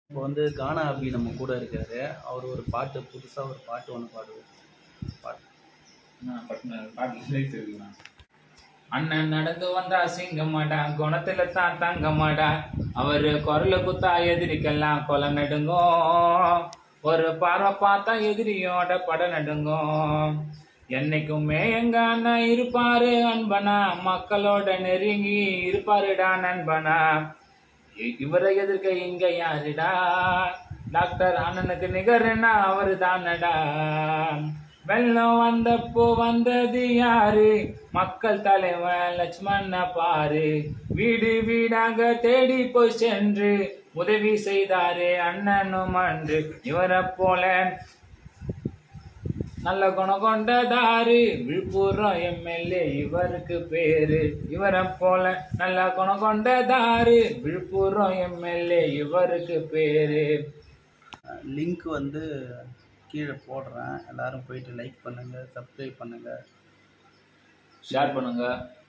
இப்போ வந்து கானா அபி நம்ம கூட இருக்காரு அவர் ஒரு பாட்டு புதுசாக ஒரு பாட்டு ஒன்று பாடுவார் பாட்டு நான் பட்டுன பாட்டு lyrics இருக்குண்ணா. அண்ணன் நடந்து வந்தா சிங்கமாடா குணத்துல தான் தங்கமாடா அவரு குரல குத்தா எதிரிக்கெல்லாம் கொலை நடுங்கும் ஒரு பார்வை பார்த்தா எதிரியோட பட நடுங்கும் என்னைக்குமே எங்க அண்ணன் இருப்பாரு அன்பனா மக்களோட நெருங்கி இருப்பாருடா நண்பனா இ- இவரை எதிர்க்க இங்க யாருடா டாக்டர் அண்ணனுக்கு நிகர்னா அவரு தானடா வெள்ளம் வந்தப்போ வந்தது யாரு மக்கள் தலைவன் லட்சுமண பாரு வீடு வீடாக தேடி போய் சென்று உதவி செய்தாரு அண்ணனும் அன்று இவரை போல நல்ல குணம் கொண்டதாரு விழுப்புரம் எம்எல்ஏ இவருக்கு பேரு இவரை போல நல்ல குணம் கொண்டதாரு விழுப்புரம் எம்எல்ஏ இவருக்கு பேரு லிங்க் வந்து கீழே போடுறேன் எல்லாரும் போயிட்டு லைக் பண்ணுங்கள் சப்ஸ்கிரைப் பண்ணுங்கள் ஷேர் பண்ணுங்க